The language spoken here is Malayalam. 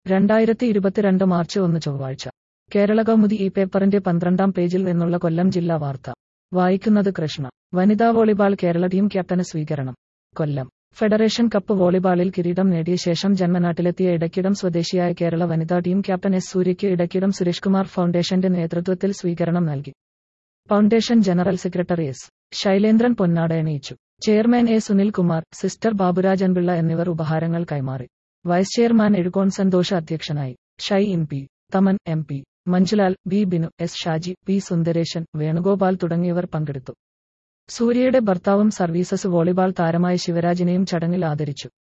രണ്ടായിരത്തി ഇരുപത്തിരണ്ട് മാർച്ച് ഒന്ന് ചൊവ്വാഴ്ച കേരള കൗമുദി ഈ പേപ്പറിന്റെ പന്ത്രണ്ടാം പേജിൽ നിന്നുള്ള കൊല്ലം ജില്ലാ വാർത്ത വായിക്കുന്നത് കൃഷ്ണ വനിതാ വോളിബാൾ കേരള ടീം ക്യാപ്റ്റന് സ്വീകരണം കൊല്ലം ഫെഡറേഷൻ കപ്പ് വോളിബാളിൽ കിരീടം നേടിയ ശേഷം ജന്മനാട്ടിലെത്തിയ ഇടക്കിടം സ്വദേശിയായ കേരള വനിതാ ടീം ക്യാപ്റ്റൻ എസ് സൂര്യയ്ക്ക് ഇടക്കിടം സുരേഷ് കുമാർ ഫൗണ്ടേഷന്റെ നേതൃത്വത്തിൽ സ്വീകരണം നൽകി foundation general secretary S Sailendran പൊന്നാട എണീച്ചു chairman A Sunilkumar sister Baburajanpillai എന്നിവർ ഉപഹാരങ്ങൾ കൈമാറി വൈസ് ചെയർമാൻ എഴുകോൺ സന്തോഷ് അധ്യക്ഷനായി Shai M P Thaman M P Manjulal B Binu S Shaji P Sundaresan Venugopal തുടങ്ങിയവർ പങ്കെടുത്തു സൂര്യയുടെ ഭർത്താവും സർവീസസ് വോളിബാൾ താരമായ ശിവരാജിനെയും ചടങ്ങിൽ ആദരിച്ചു